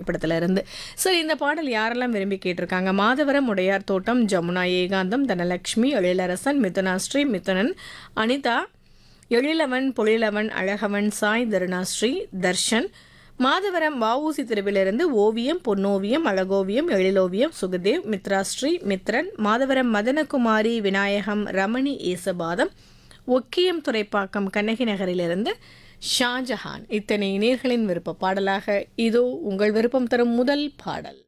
திரைப்படத்துல இருந்து சரி இந்த பாடல் யாரெல்லாம் விரும்பி கேட்டிருக்காங்க மாதவரம் உடையார் தோட்டம் ஜமுனா ஏகாந்தம் தனலட்சுமி எழிலரசன் மிதுனாஸ்ரீ மிதுனன் அனிதா எழிலவன் பொழிலவன் அழகவன் சாய் தருணாஸ்ரீ தர்ஷன் மாதவரம் வஉசி தெருவிலிருந்து ஓவியம் பொன்னோவியம் அழகோவியம் எழிலோவியம் சுகதேவ் மித்ராஸ்ரீ மித்ரன் மாதவரம் மதனகுமாரி விநாயகம் ரமணி ஏசபாதம் ஒக்கியம் துறைப்பாக்கம் கண்ணகி நகரிலிருந்து ஷாஜஹான் இத்தனை நேர்களின் விருப்ப பாடலாக இதோ உங்கள் விருப்பம் தரும் முதல் பாடல்